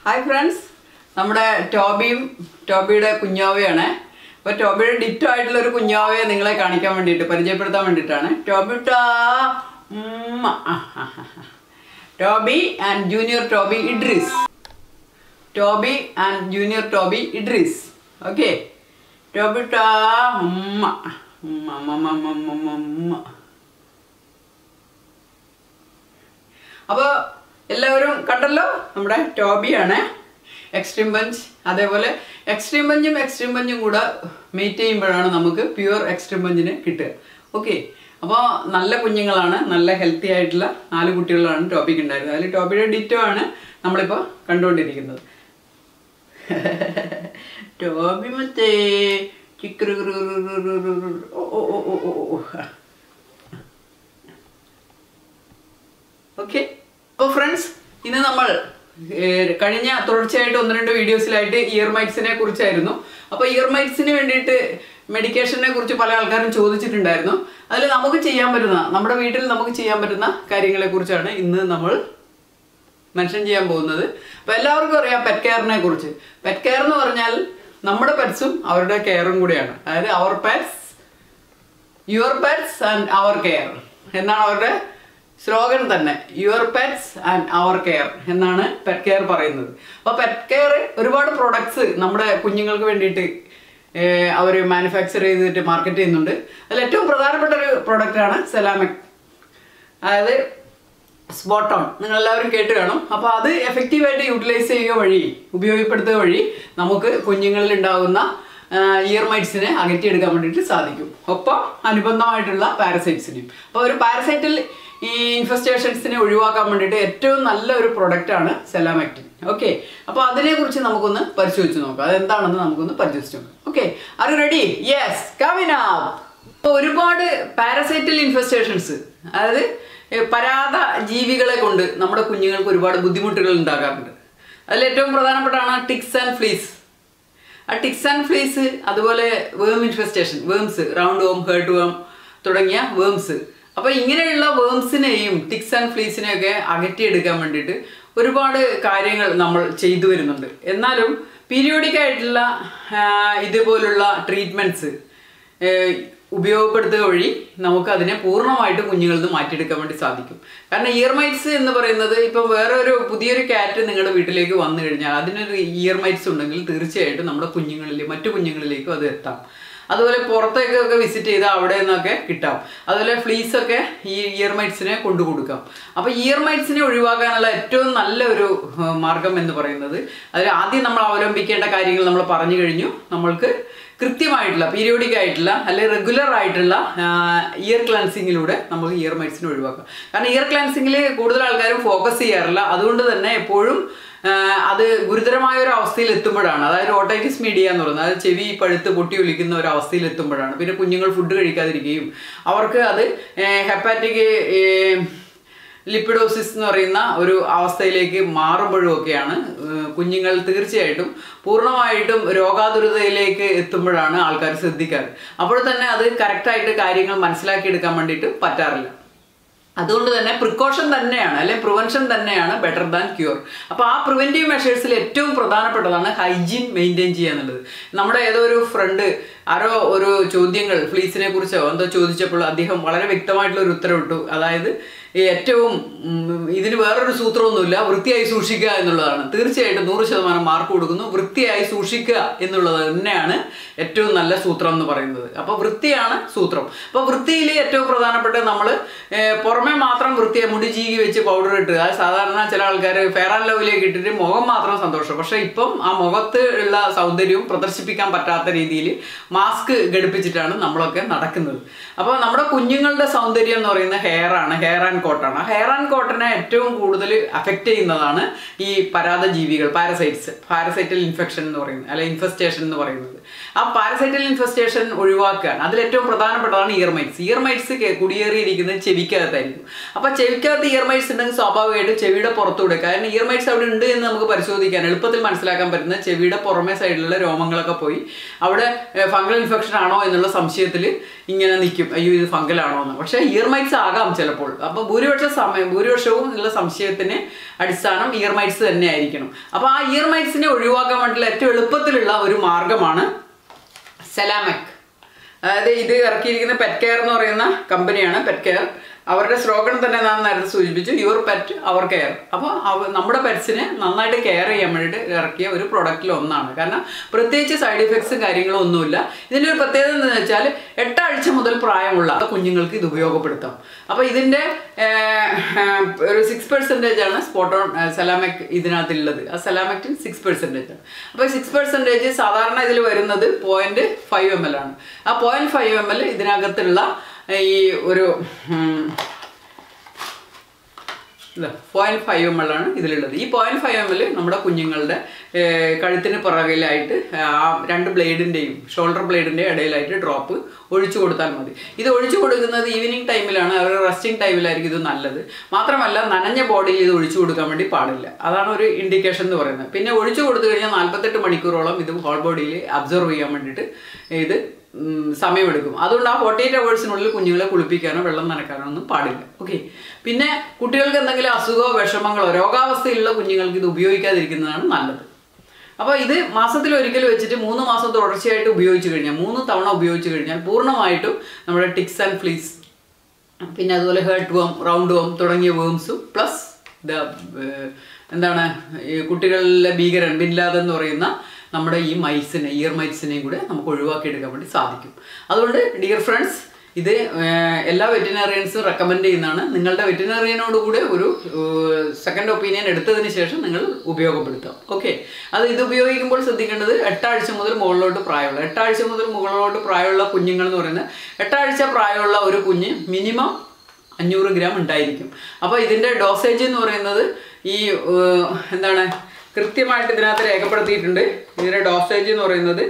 Hi friends നമ്മുടെ ടോബിയും ടോബിയുടെ കുഞ്ഞാവയാണ് അപ്പോൾ ടോബിയുടെ ditto ആയിട്ടുള്ള ഒരു കുഞ്ഞാവയെ നിങ്ങളെ കാണിക്കാൻ വേണ്ടിയിട്ട് പരിചയപ്പെടുത്താൻ വേണ്ടിയിട്ടാണ് ടോബി ടാ ഉമ്മ. ആ, ആ, ആ, ആ. Toby and junior Toby Idris Toby and junior Toby Idris okay Toby ടാ ഉമ്മ ഉമ്മ ഉമ്മ ഉമ്മ ഉമ്മ ഉമ്മ ഉമ്മ അപ്പോൾ എല്ലാവരും കണ്ടല്ലോ നമ്മുടെ ടോബിയാണ് എക്സ്ട്രീം ബഞ്ച് അതേപോലെ എക്സ്ട്രീം ബഞ്ചും എക്സ്ട്രീം ബഞ്ചും കൂടെ മീറ്റ് ചെയ്യുമ്പോഴാണ് നമുക്ക് പ്യുവർ എക്സ്ട്രീം ബഞ്ചിന് കിട്ടുക ഓക്കെ അപ്പോൾ നല്ല കുഞ്ഞുങ്ങളാണ് നല്ല ഹെൽത്തി ആയിട്ടുള്ള നാല് കുട്ടികളാണ് ടോപ്പിക്ക് ഉണ്ടായിരുന്നത് അതിൽ ടോപ്പിയുടെ ഡിറ്റോ ആണ് നമ്മളിപ്പോൾ കണ്ടുകൊണ്ടിരിക്കുന്നത് ടോബി മറ്റേ ചിക്കറ് ഓ ഓ ഓ ഓ ഓ ഓ ഓക്കെ അപ്പോൾ ഫ്രണ്ട്സ് ഇന്ന് നമ്മൾ ഏർ, കഴിഞ്ഞ തുടർച്ചയായിട്ട് ഒന്ന് രണ്ട് വീഡിയോസിലായിട്ട് ഇയർ മൈറ്റ്സിനെ കുറിച്ചായിരുന്നു അപ്പോൾ ഇയർ മൈറ്റ്സിന് വേണ്ടിയിട്ട് മെഡിക്കേഷനെ കുറിച്ച് പല ആൾക്കാരും ചോദിച്ചിട്ടുണ്ടായിരുന്നു അതിൽ നമുക്ക് ചെയ്യാൻ പറ്റുന്ന നമ്മുടെ വീട്ടിൽ നമുക്ക് ചെയ്യാൻ പറ്റുന്ന കാര്യങ്ങളെ കുറിച്ചാണ് ഇന്ന് നമ്മൾ മെൻഷൻ ചെയ്യാൻ പോകുന്നത് അപ്പോൾ എല്ലാവർക്കും അറിയാം പെറ്റ് കെയറിനെ കുറിച്ച് പെറ്റ് കെയർ എന്ന് പറഞ്ഞാൽ നമ്മുടെ പെറ്റ്സും അവരുടെ കെയറും കൂടിയാണ് അതായത് അവർ pets your pets and our care എന്നാണ് അവരുടെ സ്ലോഗൻ തന്നെ your pets and our care എന്നാണ് പെറ്റ് കെയർ പറയുന്നത് അപ്പോൾ പെറ്റ് കെയർ ഒരുപാട് പ്രൊഡക്ട്സ് നമ്മുടെ കുഞ്ഞുങ്ങൾക്ക് വേണ്ടിയിട്ട് അവർ മാനുഫാക്ചർ ചെയ്തിട്ട് മാർക്കറ്റ് ചെയ്യുന്നുണ്ട് അതിൽ ഏറ്റവും പ്രധാനപ്പെട്ട ഒരു പ്രൊഡക്റ്റാണ് സെലാമിക് അതായത് സ്പോട്ട് ഓൺ നിങ്ങൾ എല്ലാവരും കേട്ട് കാണും അപ്പോൾ അത് എഫക്റ്റീവായിട്ട് യൂട്ടിലൈസ് ചെയ്യുക വഴി ഉപയോഗപ്പെടുത്തുക വഴി നമുക്ക് കുഞ്ഞുങ്ങളിൽ ഉണ്ടാകുന്ന ഇയർ മൈറ്റ്സിനെ അകറ്റിയെടുക്കാൻ വേണ്ടിയിട്ട് സാധിക്കും ഒപ്പം അനുബന്ധമായിട്ടുള്ള പാരസൈറ്റ്സിനെയും അപ്പോൾ ഒരു പാരസൈറ്റിൽ ഈ ഇൻഫെസ്റ്റേഷൻസിനെ ഒഴിവാക്കാൻ വേണ്ടിയിട്ട് ഏറ്റവും നല്ല ഒരു പ്രൊഡക്റ്റാണ് സെലാമെക്റ്റിൻ ഓക്കെ അപ്പോൾ അതിനെക്കുറിച്ച് നമുക്കൊന്ന് പരിശോധിച്ച് നോക്കാം അതെന്താണെന്ന് നമുക്കൊന്ന് പരിശോധിച്ച് നോക്കാം okay are you ready yes Kavina അപ്പോൾ ഒരുപാട് പാരസൈറ്റൽ ഇൻഫെസ്റ്റേഷൻസ് അതായത് ഏ, പരാത ജീവികളെ കൊണ്ട് നമ്മുടെ കുഞ്ഞുങ്ങൾക്ക് ഒരുപാട് ബുദ്ധിമുട്ടുകൾ ഉണ്ടാകാറുണ്ട് അതിൽ ഏറ്റവും പ്രധാനപ്പെട്ടാണ് ടിക്സ് ആൻഡ് ഫ്ലീസ് ആ ടിക്സ് ആൻഡ് ഫ്ലീസ് അതുപോലെ worm infestation worms round worm heart worm തുടങ്ങിയ വേംസ് അപ്പോൾ ഇങ്ങനെയുള്ള വേംസിനെയും ടിക്സ് ആൻഡ് ഫ്ലീസിനെയൊക്കെ അകറ്റിയെടുക്കാൻ വേണ്ടിയിട്ട് ഒരുപാട് കാര്യങ്ങൾ നമ്മൾ ചെയ്തു വരുന്നുണ്ട് എന്നാലും പീരിയോഡിക് ആയിട്ടുള്ള ആ, ഇതുപോലുള്ള ട്രീറ്റ്മെൻറ്റ്സ് ഉപയോഗപ്പെടുത്തുക വഴി നമുക്ക് അതിനെ പൂർണ്ണമായിട്ട് കുഞ്ഞുങ്ങളിൽ നിന്ന് മാറ്റിയെടുക്കാൻ വേണ്ടി സാധിക്കും കാരണം ഇയർ മൈറ്റ്സ് എന്ന് പറയുന്നത് ഇപ്പം വേറെ ഒരു പുതിയൊരു ക്യാറ്റ് നിങ്ങളുടെ വീട്ടിലേക്ക് വന്നു കഴിഞ്ഞാൽ അതിനൊരു ഇയർ മൈറ്റ്സ് ഉണ്ടെങ്കിൽ തീർച്ചയായിട്ടും നമ്മുടെ കുഞ്ഞുങ്ങളിൽ മറ്റു കുഞ്ഞുങ്ങളിലേക്കും അത് എത്താം അതുപോലെ പുറത്തേക്കൊക്കെ വിസിറ്റ് ചെയ്താൽ അവിടെ നിന്നൊക്കെ കിട്ടാം അതുപോലെ ഫ്ലീസ് ഒക്കെ ഈ ഇയർ മൈറ്റ്സിനെ കൊണ്ടു കൊടുക്കാം അപ്പോൾ ഇയർ മൈറ്റ്സിനെ ഒഴിവാക്കാനുള്ള ഏറ്റവും നല്ല ഒരു ഏർ, മാർഗം എന്ന് പറയുന്നത് അതിൽ ആദ്യം നമ്മൾ അവലംബിക്കേണ്ട കാര്യങ്ങൾ നമ്മൾ പറഞ്ഞു കഴിഞ്ഞു നമ്മൾക്ക് കൃത്യമായിട്ടുള്ള പീരിയോഡിക് ആയിട്ടുള്ള അല്ലെങ്കിൽ റെഗുലർ ആയിട്ടുള്ള ഇയർ ക്ലൻസിങ്ങിലൂടെ നമുക്ക് ഇയർ മൈറ്റ്സിനെ ഒഴിവാക്കാം കാരണം ഇയർ ക്ലൻസിങ്ങിൽ കൂടുതൽ ആൾക്കാരും ഫോക്കസ് ചെയ്യാറില്ല അതുകൊണ്ട് തന്നെ എപ്പോഴും ആ, അത് ഗുരുതരമായ ഒരു അവസ്ഥയിൽ എത്തുമ്പോഴാണ് അതായത് ഓട്ടൈറ്റിസ് മീഡിയ എന്ന് പറയുന്നത് അതായത് ചെവി പഴുത്ത് പൊട്ടി ഒലിക്കുന്ന ഒരു അവസ്ഥയിൽ എത്തുമ്പോഴാണ് പിന്നെ കുഞ്ഞുങ്ങൾ ഫുഡ് കഴിക്കാതിരിക്കുകയും അവർക്ക് അത് ഹെപ്പാറ്റിക് ലിപ്പിഡോസിസ് എന്ന് പറയുന്ന ഒരു അവസ്ഥയിലേക്ക് മാറുമ്പോഴും ഒക്കെയാണ് ഏഹ്, കുഞ്ഞുങ്ങൾ തീർച്ചയായിട്ടും പൂർണ്ണമായിട്ടും രോഗാതുരതയിലേക്ക് എത്തുമ്പോഴാണ് ആൾക്കാർ ശ്രദ്ധിക്കാറ് അപ്പോൾ തന്നെ അത് കറക്റ്റായിട്ട് കാര്യങ്ങൾ മനസ്സിലാക്കിയെടുക്കാൻ വേണ്ടിയിട്ട് പറ്റാറില്ല അതുകൊണ്ട് തന്നെ പ്രിക്കോഷൻ തന്നെയാണ് അല്ലെ പ്രിവെൻഷൻ തന്നെയാണ് ബെറ്റർ ദാൻ ക്യൂർ അപ്പോൾ ആ പ്രിവെൻറ്റീവ് മെഷേഴ്സിൽ ഏറ്റവും പ്രധാനപ്പെട്ടതാണ് ഹൈജീൻ മെയിൻറ്റെയിൻ ചെയ്യുക എന്നുള്ളത് നമ്മുടെ ഏതോ ഒരു ഫ്രണ്ട് ആരോ ഒരു ചോദ്യങ്ങൾ ഫ്ലീസിനെ കുറിച്ചോ എന്തോ ചോദിച്ചപ്പോൾ അദ്ദേഹം വളരെ വ്യക്തമായിട്ടുള്ള ഒരു ഉത്തരവിട്ടു അതായത് ഈ ഏറ്റവും ഉം, ഇതിന് വേറൊരു സൂത്രമൊന്നുമില്ല വൃത്തിയായി സൂക്ഷിക്കുക എന്നുള്ളതാണ് തീർച്ചയായിട്ടും നൂറ് ശതമാനം മാർക്ക് കൊടുക്കുന്നു വൃത്തിയായി സൂക്ഷിക്കുക എന്നുള്ളത് തന്നെയാണ് ഏറ്റവും നല്ല സൂത്രം എന്ന് പറയുന്നത് അപ്പോൾ വൃത്തിയാണ് സൂത്രം അപ്പോൾ വൃത്തിയിൽ ഏറ്റവും പ്രധാനപ്പെട്ട നമ്മൾ പുറമെ മാത്രം വൃത്തിയായി മുടി ചീകി വെച്ച് പൗഡർ ഇട്ട് അത് സാധാരണ ചില ആൾക്കാർ ഫെയർ ആൻഡ് ലവ്ലിയൊക്കെ ഇട്ടിട്ട് മുഖം മാത്രം സന്തോഷം പക്ഷേ ഇപ്പം ആ മുഖത്ത് ഉള്ള സൗന്ദര്യവും പ്രദർശിപ്പിക്കാൻ പറ്റാത്ത രീതിയിൽ മാസ്ക് ഘടിപ്പിച്ചിട്ടാണ് നമ്മളൊക്കെ നടക്കുന്നത് അപ്പോൾ നമ്മുടെ കുഞ്ഞുങ്ങളുടെ സൗന്ദര്യം എന്ന് പറയുന്നത് ഹെയർ ആണ് ഹെയർ ആൻഡ് കോട്ടാണ് ആ ഹെയർ ആൻഡ് കോട്ടനെ ഏറ്റവും കൂടുതൽ അഫക്റ്റ് ചെയ്യുന്നതാണ് ഈ പരാത ജീവികൾ പാരസൈറ്റ്സ് പാരസൈറ്റൽ ഇൻഫെക്ഷൻ എന്ന് പറയുന്നത് അല്ലെ ഇൻഫെസ്റ്റേഷൻ എന്ന് പറയുന്നത് ആ പാരസൈറ്റൽ ഇൻഫെസ്റ്റേഷൻ ഒഴിവാക്കുകയാണ് അതിൽ ഏറ്റവും പ്രധാനപ്പെട്ടതാണ് ഇയർമൈറ്റ്സ് ഇയർമൈറ്റ്സ് കുടിയേറിയിരിക്കുന്നത് ചെവിക്കകത്തായിരിക്കും അപ്പോൾ ചെവിക്കകത്ത് ഇയർമൈറ്റ്സ് ഉണ്ടെങ്കിൽ സ്വാഭാവികമായിട്ടും ചെവിയുടെ പുറത്തൂടെ കാരണം ഇയർമൈറ്റ്സ് അവിടെ ഉണ്ട് എന്ന് നമുക്ക് പരിശോധിക്കാൻ എളുപ്പത്തിൽ മനസ്സിലാക്കാൻ പറ്റുന്ന ചെവിയുടെ പുറമേ സൈഡിലുള്ള രോമങ്ങളൊക്കെ പോയി അവിടെ ഫംഗൽ ഇൻഫെക്ഷൻ ആണോ എന്നുള്ള സംശയത്തിൽ ഇങ്ങനെ നിൽക്കും അയ്യോ ഇത് ഫംഗലാണോ എന്ന് പക്ഷേ ഇയർമൈറ്റ്സ് ആകാം ചിലപ്പോൾ അപ്പോൾ ഭൂരിപക്ഷ സമയം ഭൂരിപക്ഷവും ഉള്ള സംശയത്തിന് അടിസ്ഥാനം ഇയർമൈറ്റ്സ് തന്നെ ആയിരിക്കണം അപ്പോൾ ആ ഇയർമൈറ്റ്സിനെ ഒഴിവാക്കാൻ വേണ്ടിയുള്ള ഏറ്റവും എളുപ്പത്തിലുള്ള ഒരു മാർഗമാണ് സെലാമെക് അതായത് ഇത് ഇറക്കിയിരിക്കുന്ന പെറ്റ് കെയർ എന്ന് പറയുന്ന കമ്പനിയാണ് പെറ്റ് കെയർ അവരുടെ സ്ലോഗൻ തന്നെ ഞാൻ നേരത്തെ സൂചിപ്പിച്ചു യുവർ പെറ്റ് അവർ കെയർ അപ്പോൾ അവ നമ്മുടെ പെറ്റ്സിനെ നന്നായിട്ട് കെയർ ചെയ്യാൻ വേണ്ടിയിട്ട് ഇറക്കിയ ഒരു പ്രൊഡക്റ്റിൽ ഒന്നാണ് കാരണം പ്രത്യേകിച്ച് സൈഡ് ഇഫക്ട്സും കാര്യങ്ങളും ഒന്നുമില്ല ഇതിൻ്റെ ഒരു പ്രത്യേകത എന്താണെന്ന് വെച്ചാൽ എട്ടാഴ്ച മുതൽ പ്രായമുള്ള കുഞ്ഞുങ്ങൾക്ക് ഇത് ഉപയോഗപ്പെടുത്താം അപ്പോൾ ഇതിൻ്റെ ഒരു സിക്സ് പെർസെൻറ്റേജ് ആണ് സ്പോട്ടോൺ സെലാമെക് ഇതിനകത്തുള്ളത് ആ സെലാമെക്റ്റിൻ സിക്സ് പെർസെൻറ്റേജ് ആണ് അപ്പോൾ സിക്സ് പെർസെൻറ്റേജ് സാധാരണ ഇതിൽ വരുന്നത് പോയിന്റ് ഫൈവ് എം എൽ ആണ് ആ പോയിന്റ് ഫൈവ് എം എൽ ഇതിനകത്തുള്ള ഈ ഒരു പോയിന്റ് ഫൈവ് എം എൽ ആണ് ഇതിലുള്ളത് ഈ പോയിന്റ് ഫൈവ് എം എൽ നമ്മുടെ കുഞ്ഞുങ്ങളുടെ ഏർ, കഴുത്തിന് പുറകിലായിട്ട് ആ രണ്ട് ബ്ലേഡിൻ്റെയും ഷോൾഡർ ബ്ലേഡിൻ്റെ ഇടയിലായിട്ട് ഡ്രോപ്പ് ഒഴിച്ചു കൊടുത്താൽ മതി ഇത് ഒഴിച്ചു കൊടുക്കുന്നത് ഈവനിങ് ടൈമിലാണ് അവർ റെസ്റ്റിംഗ് ടൈമിലായിരിക്കും ഇത് നല്ലത് മാത്രമല്ല നനഞ്ഞ ബോഡിയിൽ ഇത് ഒഴിച്ചു കൊടുക്കാൻ വേണ്ടി പാടില്ല അതാണ് ഒരു ഇൻഡിക്കേഷൻ എന്ന് പറയുന്നത് പിന്നെ ഒഴിച്ചു കൊടുത്തു കഴിഞ്ഞാൽ നാൽപ്പത്തെട്ട് മണിക്കൂറോളം ഇത് ഹോൾ ബോഡിയിൽ അബ്സർവ് ചെയ്യാൻ വേണ്ടിയിട്ട് ഇത് ഉം, സമയമെടുക്കും അതുകൊണ്ട് ആ ഫോർട്ടി എയ്റ്റ് അവേഴ്സിനുള്ളിൽ കുഞ്ഞുങ്ങളെ കുളിപ്പിക്കാനോ വെള്ളം നനക്കാനോ ഒന്നും പാടില്ല ഓക്കെ പിന്നെ കുട്ടികൾക്ക് എന്തെങ്കിലും അസുഖമോ വിഷമങ്ങളോ രോഗാവസ്ഥയിലുള്ള കുഞ്ഞുങ്ങൾക്ക് ഇത് ഉപയോഗിക്കാതിരിക്കുന്നതാണ് നല്ലത് അപ്പോൾ ഇത് മാസത്തിൽ ഒരിക്കൽ വെച്ചിട്ട് മൂന്ന് മാസം തുടർച്ചയായിട്ട് ഉപയോഗിച്ച് കഴിഞ്ഞാൽ മൂന്ന് തവണ ഉപയോഗിച്ച് കഴിഞ്ഞാൽ പൂർണ്ണമായിട്ടും നമ്മുടെ ടിക്സ് ആൻഡ് ഫ്ലീസ് പിന്നെ അതുപോലെ ഹേർട്ട് വേം റൗണ്ട് വേം തുടങ്ങിയ വേംസും പ്ലസ് ദ എന്താണ് ഈ കുട്ടികളിലെ ഭീകരൻ ബിൻലാദ് എന്ന് പറയുന്ന നമ്മുടെ ഈ മൈസിനെ ഇയർ മൈസിനെയും കൂടെ നമുക്ക് ഒഴിവാക്കിയെടുക്കാൻ വേണ്ടി സാധിക്കും അതുകൊണ്ട് ഡിയർ ഫ്രണ്ട്സ് ഇത് ഏർ, എല്ലാ വെറ്റിനറിയൻസും റെക്കമെൻഡ് ചെയ്യുന്നതാണ് നിങ്ങളുടെ വെറ്റിനറിയനോട് കൂടെ ഒരു സെക്കൻഡ് ഒപ്പീനിയൻ എടുത്തതിന് ശേഷം നിങ്ങൾ ഉപയോഗപ്പെടുത്താം ഓക്കെ അത് ഇത് ഉപയോഗിക്കുമ്പോൾ ശ്രദ്ധിക്കേണ്ടത് എട്ടാഴ്ച മുതൽ മുകളിലോട്ട് പ്രായമുള്ള എട്ടാഴ്ച മുതൽ മുകളിലോട്ട് പ്രായമുള്ള കുഞ്ഞുങ്ങൾ എന്ന് പറയുന്നത് എട്ടാഴ്ച പ്രായമുള്ള ഒരു കുഞ്ഞ് മിനിമം അഞ്ഞൂറ് ഗ്രാം ഉണ്ടായിരിക്കും അപ്പോൾ ഇതിൻ്റെ ഡോസേജ് എന്ന് പറയുന്നത് ഈ ഏർ, എന്താണ് കൃത്യമായിട്ട് ഇതിനകത്ത് രേഖപ്പെടുത്തിയിട്ടുണ്ട് ഇതിൻ്റെ ഡോസേജ് എന്ന് പറയുന്നത്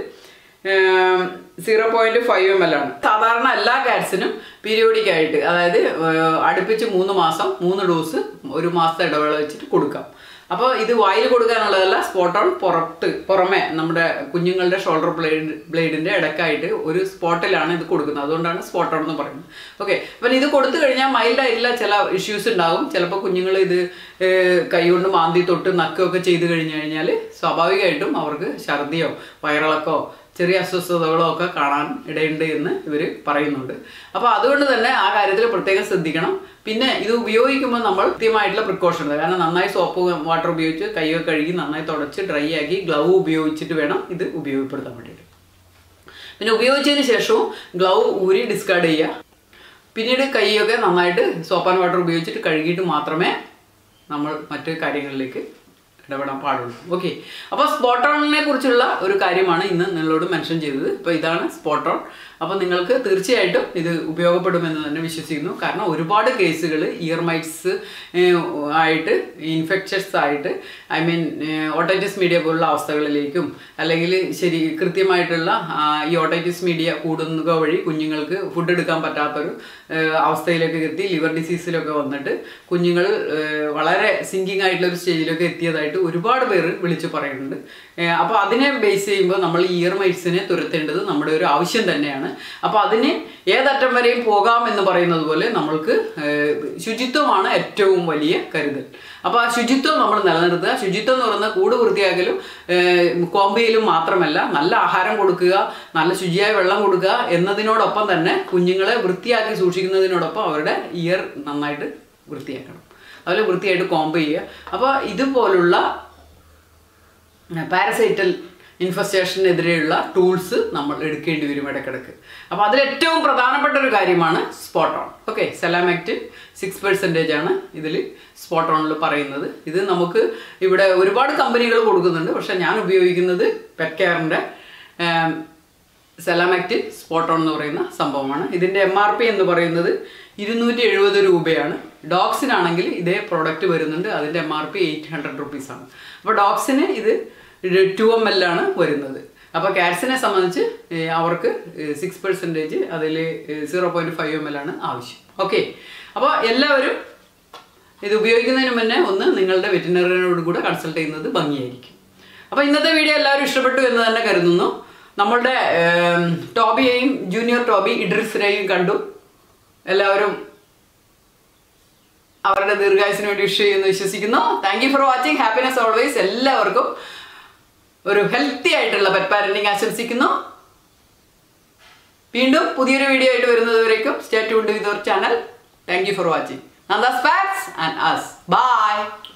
zero point five M L ആണ് സാധാരണ എല്ലാ കാറ്റ്സിനും പീരിയോഡിക് ആയിട്ട് അതായത് ഏർ, അടുപ്പിച്ച് മൂന്ന് മാസം മൂന്ന് ഡോസ് ഒരു മാസത്തെ ഇടവേള വെച്ചിട്ട് കൊടുക്കാം അപ്പോൾ ഇത് വായിൽ കൊടുക്കാനുള്ളതല്ല സ്പോട്ട് ഓൺ പുറത്ത് പുറമെ നമ്മുടെ കുഞ്ഞുങ്ങളുടെ ഷോൾഡർ ബ്ലേഡ് ബ്ലേഡിൻ്റെ ഇടക്കായിട്ട് ഒരു സ്പോട്ടിലാണ് ഇത് കൊടുക്കുന്നത് അതുകൊണ്ടാണ് സ്പോട്ട് ഓൺ എന്ന് പറയുന്നത് ഓക്കെ അപ്പം ഇത് കൊടുത്തു കഴിഞ്ഞാൽ മൈൽഡ് ആയിട്ടുള്ള ചില ഇഷ്യൂസ് ഉണ്ടാവും ചിലപ്പോൾ കുഞ്ഞുങ്ങൾ ഇത് ഏർ, കൈകൊണ്ട് മാന്തി തൊട്ട് നക്കുകയൊക്കെ ചെയ്ത് കഴിഞ്ഞു കഴിഞ്ഞാൽ സ്വാഭാവികമായിട്ടും അവർക്ക് ഛർദിയോ വയറിളക്കോ ചെറിയ അസ്വസ്ഥതകളോ ഒക്കെ കാണാൻ ഇടയുണ്ട് എന്ന് ഇവർ പറയുന്നുണ്ട് അപ്പോൾ അതുകൊണ്ട് തന്നെ ആ കാര്യത്തിൽ പ്രത്യേകം ശ്രദ്ധിക്കണം പിന്നെ ഇത് ഉപയോഗിക്കുമ്പോൾ നമ്മൾ കൃത്യമായിട്ടുള്ള പ്രിക്കോഷൻ കാരണം നന്നായി സോപ്പ് വാട്ടർ ഉപയോഗിച്ച് കൈയൊക്കെ കഴുകി നന്നായി തുടച്ച് ഡ്രൈ ആക്കി ഗ്ലൗ ഉപയോഗിച്ചിട്ട് വേണം ഇത് ഉപയോഗപ്പെടുത്താൻ വേണ്ടിയിട്ട് പിന്നെ ഉപയോഗിച്ചതിന് ശേഷവും ഗ്ലൗ ഊരി ഡിസ്കാർഡ് ചെയ്യുക പിന്നീട് കൈയൊക്കെ നന്നായിട്ട് സോപ്പ് ആൻഡ് വാട്ടർ ഉപയോഗിച്ചിട്ട് കഴുകിയിട്ട് മാത്രമേ നമ്മൾ മറ്റ് കാര്യങ്ങളിലേക്ക് ഇടപെടാൻ പാടുള്ളൂ ഓക്കെ അപ്പോൾ സ്പോട്ട് ഓണിനെ കുറിച്ചുള്ള ഒരു കാര്യമാണ് ഇന്ന് നിങ്ങളോട് മെൻഷൻ ചെയ്തത് ഇപ്പോൾ ഇതാണ് സ്പോട്ട് ഓൺ അപ്പോൾ നിങ്ങൾക്ക് തീർച്ചയായിട്ടും ഇത് ഉപയോഗപ്പെടുമെന്ന് തന്നെ വിശ്വസിക്കുന്നു കാരണം ഒരുപാട് കേസുകൾ ഇയർ മൈറ്റ്സ് ആയിട്ട് ഇൻഫെക്ഷൻസ് ആയിട്ട് ഐ മീൻ ഓട്ടൈറ്റിസ് മീഡിയ പോലുള്ള അവസ്ഥകളിലേക്കും അല്ലെങ്കിൽ ശരി കൃത്യമായിട്ടുള്ള ആ, ഈ ഓട്ടൈറ്റിസ് മീഡിയ കൂടുക വഴി കുഞ്ഞുങ്ങൾക്ക് ഫുഡ് എടുക്കാൻ പറ്റാത്തൊരു ഏഹ്, അവസ്ഥയിലേക്ക് എത്തി ലിവർ ഡിസീസിലൊക്കെ വന്നിട്ട് കുഞ്ഞുങ്ങൾ ഏഹ്, വളരെ സിങ്കിങ് ആയിട്ടുള്ള ഒരു സ്റ്റേജിലൊക്കെ എത്തിയതായിട്ട് ഒരുപാട് പേര് വിളിച്ചു പറയുന്നുണ്ട് ഏഹ്, അപ്പോൾ അതിനെ ബേസ് ചെയ്യുമ്പോൾ നമ്മൾ ഈ ഇയർ മൈറ്റ്സിനെ തുരത്തേണ്ടത് നമ്മുടെ ഒരു ആവശ്യം തന്നെയാണ് അപ്പോൾ അതിന് ഏതറ്റം വരെയും പോകാം എന്ന് പറയുന്നത് പോലെ നമ്മൾക്ക് ഏഹ്, ശുചിത്വമാണ് ഏറ്റവും വലിയ കരുതൽ അപ്പോൾ ആ ശുചിത്വം നമ്മൾ നിലനിർത്തുക ശുചിത്വം എന്ന് പറയുന്നത് കൂട് വൃത്തിയാക്കലും ഏഹ്, കോമ്പയിലും മാത്രമല്ല നല്ല ആഹാരം കൊടുക്കുക നല്ല ശുചിയായ വെള്ളം കൊടുക്കുക എന്നതിനോടൊപ്പം തന്നെ കുഞ്ഞുങ്ങളെ വൃത്തിയാക്കി സൂക്ഷിക്കുന്നതിനോടൊപ്പം അവരുടെ ഇയർ നന്നായിട്ട് വൃത്തിയാക്കണം അതുപോലെ വൃത്തിയായിട്ട് കോമ്പ് ചെയ്യുക അപ്പോൾ ഇതുപോലുള്ള പാരസൈറ്റൽ ഇൻഫെസ്റ്റേഷനെതിരെയുള്ള ടൂൾസ് നമ്മൾ എടുക്കേണ്ടി വരും ഇടയ്ക്കിടയ്ക്ക് അപ്പോൾ അതിൽ ഏറ്റവും പ്രധാനപ്പെട്ട ഒരു കാര്യമാണ് spot on okay selamectin six percentage ആണ് ഇതിൽ സ്പോട്ട് ഓണിൽ പറയുന്നത് ഇത് നമുക്ക് ഇവിടെ ഒരുപാട് കമ്പനികൾ കൊടുക്കുന്നുണ്ട് പക്ഷേ ഞാൻ ഉപയോഗിക്കുന്നത് പെറ്റ് കെയറിൻ്റെ സെലാമെക്റ്റിൻ സ്പോട്ട് ഓൺ എന്ന് പറയുന്ന സംഭവമാണ് ഇതിൻ്റെ എം ആർ പി എന്ന് പറയുന്നത് ഇരുന്നൂറ്റി എഴുപത് രൂപയാണ് ഡോഗ്സിനാണെങ്കിൽ ഇതേ പ്രോഡക്റ്റ് വരുന്നുണ്ട് അതിൻ്റെ M R P eight hundred റുപ്പീസാണ് അപ്പോൾ ഡോഗ്സിന് ഇത് ടു എം എൽ ആണ് വരുന്നത് അപ്പോൾ കാറ്റ്സിനെ സംബന്ധിച്ച് ഏ, അവർക്ക് സിക്സ് പെർസെൻറ്റേജ് അതിൽ zero point five M L ആണ് ആവശ്യം ഓക്കെ അപ്പോൾ എല്ലാവരും ഇത് ഉപയോഗിക്കുന്നതിന് മുന്നേ ഒന്ന് നിങ്ങളുടെ വെറ്റിനറിനോട് കൂടെ കൺസൾട്ട് ചെയ്യുന്നത് ഭംഗിയായിരിക്കും അപ്പോൾ ഇന്നത്തെ വീഡിയോ എല്ലാവരും ഇഷ്ടപ്പെട്ടു എന്ന് തന്നെ കരുതുന്നു നമ്മളുടെ ഏം, ടോബിയെയും ജൂനിയർ ടോബി ഇഡ്രിസിനെയും കണ്ടു എല്ലാവരും അവരുടെ ദീർഘായുസിന് വേണ്ടി വിഷ് ചെയ്യുന്നു വിശ്വസിക്കുന്നു thank you for watching happiness always എല്ലാവർക്കും ഒരു ഹെൽത്തി ആയിട്ടുള്ള പെറ്റ് പാരന്റിങ് ആശംസിക്കുന്നു വീണ്ടും പുതിയൊരു വീഡിയോ ആയിട്ട് വരുന്നതുവരേക്കും stay tuned with our channel thank you for watching Nanda's facts and us by